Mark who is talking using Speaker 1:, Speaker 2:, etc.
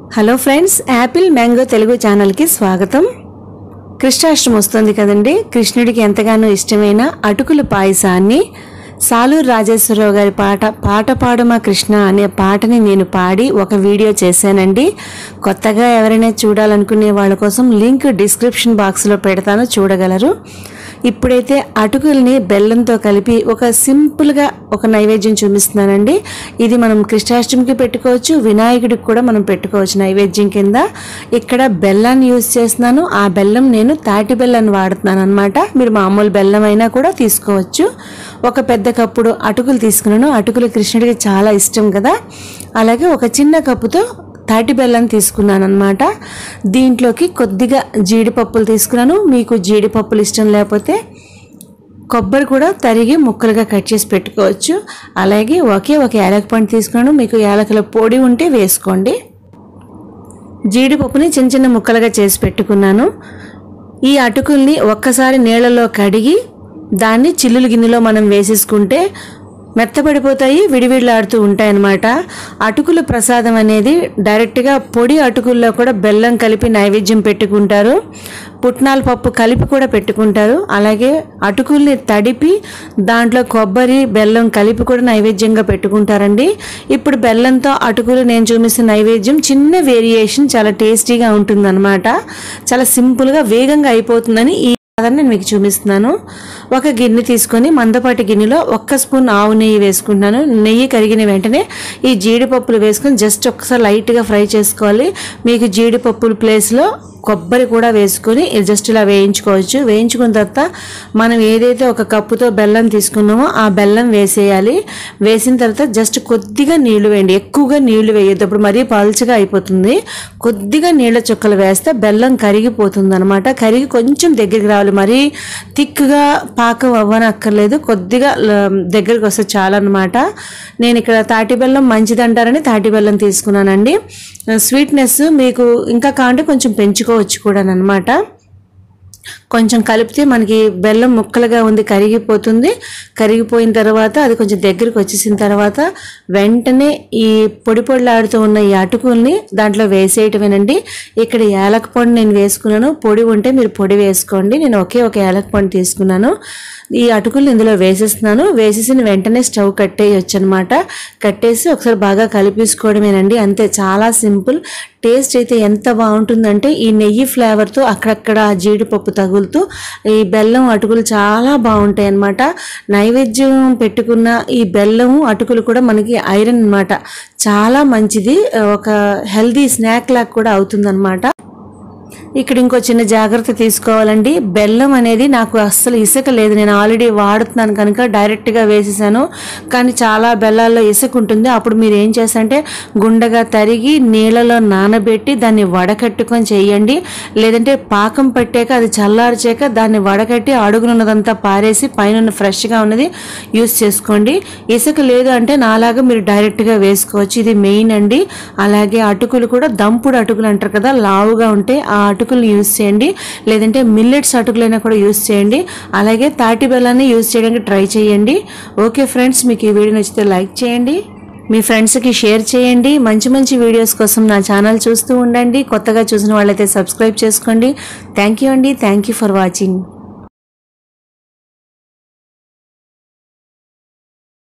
Speaker 1: hello friends Apple Mango Telugu ఛానల్కి స్వాగతం కృష్ణాష్టమి వస్తుంది కదండి కృష్ణుడికి ఎంతగానో ఇష్టమైన అటుకుల పాయసాన్ని సాలూరు రాజేశ్వరరావు గారి పాట పాట పాడుమా కృష్ణ అనే పాటని నేను పాడి ఒక వీడియో చేశానండి కొత్తగా ఎవరైనా చూడాలనుకునే వాళ్ళ కోసం లింక్ డిస్క్రిప్షన్ బాక్స్లో పెడతాను చూడగలరు ఇప్పుడైతే అటుకుల్ని బెల్లంతో కలిపి ఒక సింపుల్గా ఒక నైవేద్యం చూపిస్తున్నానండి ఇది మనం కృష్ణాష్టమికి పెట్టుకోవచ్చు వినాయకుడికి కూడా మనం పెట్టుకోవచ్చు నైవేద్యం కింద ఇక్కడ బెల్లాన్ని యూజ్ చేస్తున్నాను ఆ బెల్లం నేను తాటి బెల్లాన్ని వాడుతున్నాను అనమాట మీరు మామూలు బెల్లం అయినా కూడా తీసుకోవచ్చు ఒక పెద్ద కప్పుడు అటుకులు తీసుకున్నాను అటుకులు కృష్ణుడికి చాలా ఇష్టం కదా అలాగే ఒక చిన్న కప్పుతో తాటి బెల్లం తీసుకున్నాను అనమాట దీంట్లోకి కొద్దిగా జీడిపప్పులు తీసుకున్నాను మీకు జీడిపప్పులు ఇష్టం లేకపోతే కొబ్బరి కూడా తరిగి ముక్కలుగా కట్ చేసి పెట్టుకోవచ్చు అలాగే ఒకే ఒక యాలక పండు తీసుకున్నాను మీకు యాలకుల పొడి ఉంటే వేసుకోండి జీడిపప్పుని చిన్న చిన్న ముక్కలుగా చేసి పెట్టుకున్నాను ఈ అటుకుల్ని ఒక్కసారి నీళ్ళలో కడిగి దాన్ని చిల్లులు గిన్నెలో మనం వేసేసుకుంటే మెత్తబడిపోతాయి విడివిడిలాడుతూ ఉంటాయి అన్నమాట అటుకుల ప్రసాదం అనేది డైరెక్ట్గా పొడి అటుకుల్లో కూడా బెల్లం కలిపి నైవేద్యం పెట్టుకుంటారు పుట్నాల పప్పు కలిపి కూడా పెట్టుకుంటారు అలాగే అటుకుల్ని తడిపి దాంట్లో కొబ్బరి బెల్లం కలిపి కూడా నైవేద్యంగా పెట్టుకుంటారండి ఇప్పుడు బెల్లంతో అటుకులు నేను చూపిస్తున్న నైవేద్యం చిన్న వేరియేషన్ చాలా టేస్టీగా ఉంటుందన్నమాట చాలా సింపుల్గా వేగంగా అయిపోతుందని ఈ అదని నేను మీకు చూపిస్తున్నాను ఒక గిన్నె తీసుకొని మందపాటి గిన్నెలో ఒక్క స్పూన్ ఆవు నెయ్యి వేసుకుంటున్నాను నెయ్యి కరిగిన వెంటనే ఈ జీడిపప్పులు వేసుకొని జస్ట్ ఒకసారి లైట్గా ఫ్రై చేసుకోవాలి మీకు జీడిపప్పుల ప్లేస్లో కొబ్బరి కూడా వేసుకొని జస్ట్ ఇలా వేయించుకోవచ్చు వేయించుకున్న తర్వాత మనం ఏదైతే ఒక కప్పుతో బెల్లం తీసుకున్నామో ఆ బెల్లం వేసేయాలి వేసిన తర్వాత జస్ట్ కొద్దిగా నీళ్లు వేయండి ఎక్కువగా నీళ్లు వేయొద్దు అప్పుడు మరీ పల్చగా అయిపోతుంది కొద్దిగా నీళ్ళ చుక్కలు వేస్తే బెల్లం కరిగిపోతుంది అనమాట కరిగి కొంచెం దగ్గరికి రావాలి మరీ థిక్గా పాకం అవ్వనక్కర్లేదు కొద్దిగా ల- దగ్గరికి వస్తే చాలన్నమాట నేను ఇక్కడ తాటి బెల్లం మంచిది అంటారని తాటి బెల్లం తీసుకున్నానండి స్వీట్నెస్ మీకు ఇంకా కాంటే కొంచెం పెంచుకోవచ్చు కూడా అనమాట కొంచెం కలిపితే మనకి బెల్లం ముక్కలుగా ఉంది కరిగిపోతుంది కరిగిపోయిన తర్వాత అది కొంచెం దగ్గరికి వచ్చేసిన తర్వాత వెంటనే ఈ పొడి పొడిలాడుతూ ఉన్న ఈ అటుకుల్ని దాంట్లో వేసేయటమేనండి ఇక్కడ యాలక పొడి నేను వేసుకున్నాను పొడి ఉంటే మీరు పొడి వేసుకోండి నేను ఒకే ఒక యాలక పొడి తీసుకున్నాను ఈ అటుకులు ఇందులో వేసేస్తున్నాను వేసేసిన వెంటనే స్టవ్ కట్టేయచ్చు అనమాట కట్టేసి ఒకసారి బాగా కలిపేసుకోవడమేనండి అంతే చాలా సింపుల్ టేస్ట్ అయితే ఎంత బాగుంటుందంటే ఈ నెయ్యి ఫ్లేవర్తో అక్కడక్కడ ఆ జీడిపప్పు తగులుతూ ఈ బెల్లం అటుకులు చాలా బాగుంటాయి అన్నమాట నైవేద్యం పెట్టుకున్న ఈ బెల్లం అటుకులు కూడా మనకి ఐరన్ అన్నమాట చాలా మంచిది ఒక హెల్దీ స్నాక్ లాగా కూడా అవుతుందన్నమాట ఇక్కడ ఇంకో చిన్న జాగ్రత్త తీసుకోవాలండి బెల్లం అనేది నాకు అస్సలు ఇసుక లేదు నేను ఆల్రెడీ వాడుతున్నాను కనుక డైరెక్ట్గా వేసేసాను కానీ చాలా బెల్లాల్లో ఇసుక ఉంటుంది అప్పుడు మీరు ఏం చేస్తారంటే గుండగా తరిగి నీళ్ళలో నానబెట్టి దాన్ని వడకట్టుకొని చేయండి లేదంటే పాకం పట్టాక అది చల్లార్చాక దాన్ని వడకట్టి అడుగునున్నదంతా పారేసి పైన ఫ్రెష్గా ఉన్నది యూస్ చేసుకోండి ఇసుక లేదు అంటే నాలాగా మీరు డైరెక్ట్గా వేసుకోవచ్చు ఇది మెయిన్ అండి అలాగే అటుకులు కూడా దంపుడు అటుకులు అంటారు కదా లావుగా ఉంటే ఆ అటుకులు యూస్ చేయండి లేదంటే మిల్లెట్స్ అటుకులైనా కూడా యూస్ చేయండి అలాగే తాటి బెల్లాన్ని యూస్ చేయడానికి ట్రై చేయండి ఓకే ఫ్రెండ్స్ మీకు ఈ వీడియో నచ్చితే లైక్ చేయండి మీ ఫ్రెండ్స్కి షేర్ చేయండి మంచి మంచి వీడియోస్ కోసం నా ఛానల్ చూస్తూ ఉండండి కొత్తగా చూసిన వాళ్ళైతే సబ్స్క్రైబ్ చేసుకోండి థ్యాంక్ యూ అండి థ్యాంక్ యూ ఫర్ వాచింగ్